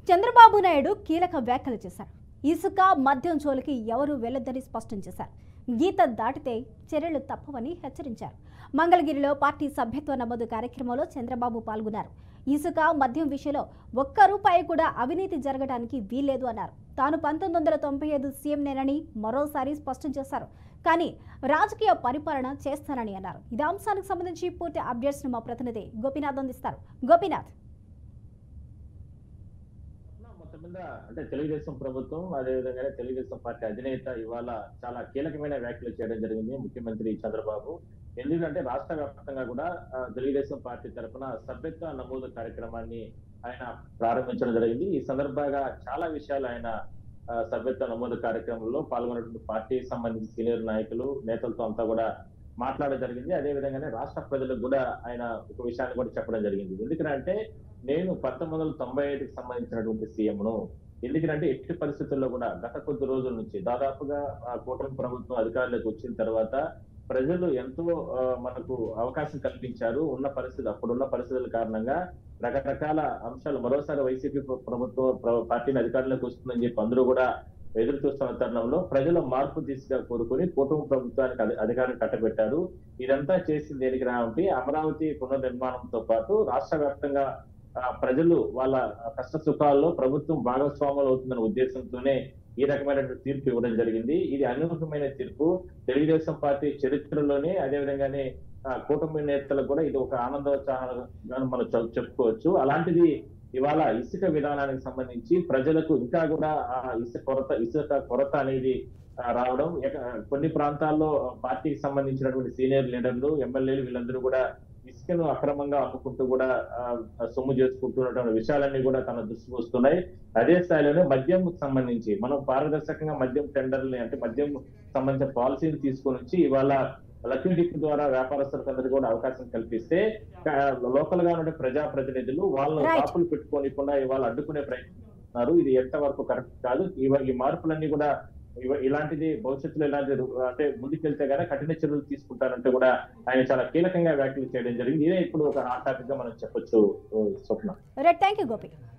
చంద్రబాబు నాయుడు కీలక వ్యాఖ్యలు చేశారు ఇసుక మద్యం జోలికి ఎవరూ వెళ్లొద్దని స్పష్టం చేశారు గీత దాటితే చర్యలు తప్పవని హెచ్చరించారు మంగళగిరిలో పార్టీ సభ్యత్వ నమోదు కార్యక్రమంలో చంద్రబాబు పాల్గొన్నారు ఇసుక మద్యం విషయంలో ఒక్క రూపాయి కూడా అవినీతి జరగడానికి వీల్లేదు అన్నారు తాను పంతొమ్మిది వందల తొంభై ఐదు సీఎంనేనని మరోసారి స్పష్టం చేశారు కానీ రాజకీయ పరిపాలన చేస్తానని అన్నారు ఇదే అంశానికి సంబంధించి పూర్తి అప్డేట్స్ మా ప్రతినిధి గోపీనాథ్ అందిస్తారు గోపీనాథ్ మొత్తం మీద అంటే తెలుగుదేశం ప్రభుత్వం అదేవిధంగా తెలుగుదేశం పార్టీ అధినేత ఇవాళ చాలా కీలకమైన వ్యాఖ్యలు చేయడం జరిగింది ముఖ్యమంత్రి చంద్రబాబు ఎందుకంటే రాష్ట్ర వ్యాప్తంగా కూడా ఆ, తెలుగుదేశం పార్టీ తరఫున సభ్యత్వ నమోదు కార్యక్రమాన్ని ఆయన ప్రారంభించడం జరిగింది ఈ సందర్భంగా చాలా విషయాలు ఆయన ఆ, సభ్యత్వ నమోదు కార్యక్రమంలో పాల్గొన్నటువంటి పార్టీకి సంబంధించిన సీనియర్ నాయకులు నేతలతో అంతా కూడా మాట్లాడడం జరిగింది అదే విధంగానే రాష్ట్ర ప్రజలకు కూడా ఆయన ఒక విషయాన్ని కూడా చెప్పడం జరిగింది ఎందుకంటే నేను పంతొమ్మిది వందల తొంభై ఐదుకి సంబంధించినటువంటి సీఎంను ఎందుకంటే ఎట్టి పరిస్థితుల్లో కూడా గత కొద్ది రోజుల నుంచి దాదాపుగా ఆ కూటమి ప్రభుత్వం అధికారంలోకి వచ్చిన తర్వాత ప్రజలు ఎంతో ఆ, మనకు అవకాశం కల్పించారు ఉన్న పరిస్థితి అప్పుడున్న పరిస్థితుల కారణంగా రకరకాల అంశాలు మరోసారి వైసీపీ ప్ర- ప్రభుత్వం ప్ర- పార్టీని అధికారంలోకి వస్తుందని చెప్పి అందరూ కూడా ఎదురు చూస్తున్న తరుణంలో ప్రజల మార్పు దిశగా కోరుకుని కూటమి ప్రభుత్వానికి అధి- అధికారం కట్టబెట్టారు ఇదంతా చేసింది దేనికి రావంటే అమరావతి పునర్నిర్మాణంతో పాటు రాష్ట్ర వ్యాప్తంగా ఆ, ప్రజలు వాళ్ళ కష్ట సుఖాల్లో ప్రభుత్వం భాగస్వాములు అవుతుందన్న ఉద్దేశంతోనే ఈ రకమైనటువంటి తీర్పు ఇవ్వడం జరిగింది ఇది అనూహ్యమైన తీర్పు తెలుగుదేశం పార్టీ చరిత్రలోనే అదే విధంగానే ఆ, కూటమి నేతలకు కూడా ఇది ఒక ఆనందోత్సాహాలుగా మనం చెప్- చెప్పుకోవచ్చు అలాంటిది ఇవాళ ఇసుక విధానానికి సంబంధించి ప్రజలకు ఇంకా కూడా ఆ ఇసుక కొరత ఇసుక కొరత అనేది ఆ, రావడం ఎక- కొన్ని ప్రాంతాల్లో పార్టీకి సంబంధించినటువంటి సీనియర్ లీడర్లు ఎమ్మెల్యేలు వీళ్ళందరూ కూడా ఇసుకను అక్రమంగా అమ్ముకుంటూ కూడా ఆ, సొమ్ము చేసుకుంటున్నటువంటి విషయాలన్నీ కూడా తన దృష్టికి వస్తున్నాయి అదే స్థాయిలోనే మద్యం సంబంధించి మనం పారదర్శకంగా మద్యం టెండర్ని అంటే మద్యం సంబంధించిన పాలసీని తీసుకొని వచ్చి ఇవాళ లక్కీ డిప్ ద్వారా వ్యాపారస్తులకు అందరికీ కూడా అవకాశం కల్పిస్తే లోకల్ గా ఉండే ప్రజా ప్రతినిధులు వాళ్ళ Right. షాపులు పెట్టుకోనికుండా ఇవాళ అడ్డుకునే ప్రయత్నిస్తున్నారు ఇది ఎంత వరకు కరెక్ట్ కాదు ఇవ- ఈ మార్పులన్నీ కూడా ఇవ- ఇలాంటిది భవిష్యత్తులో ఇలాంటి రు- అంటే ముందుకెళ్తే గానీ కఠిన చర్యలు తీసుకుంటారంటే కూడా ఆయన చాలా కీలకంగా వ్యాఖ్యలు చేయడం జరిగింది ఇదే ఇప్పుడు ఒక హాట్ టాపిక్ గా మనం చెప్పొచ్చు Swapna right thank you Gopi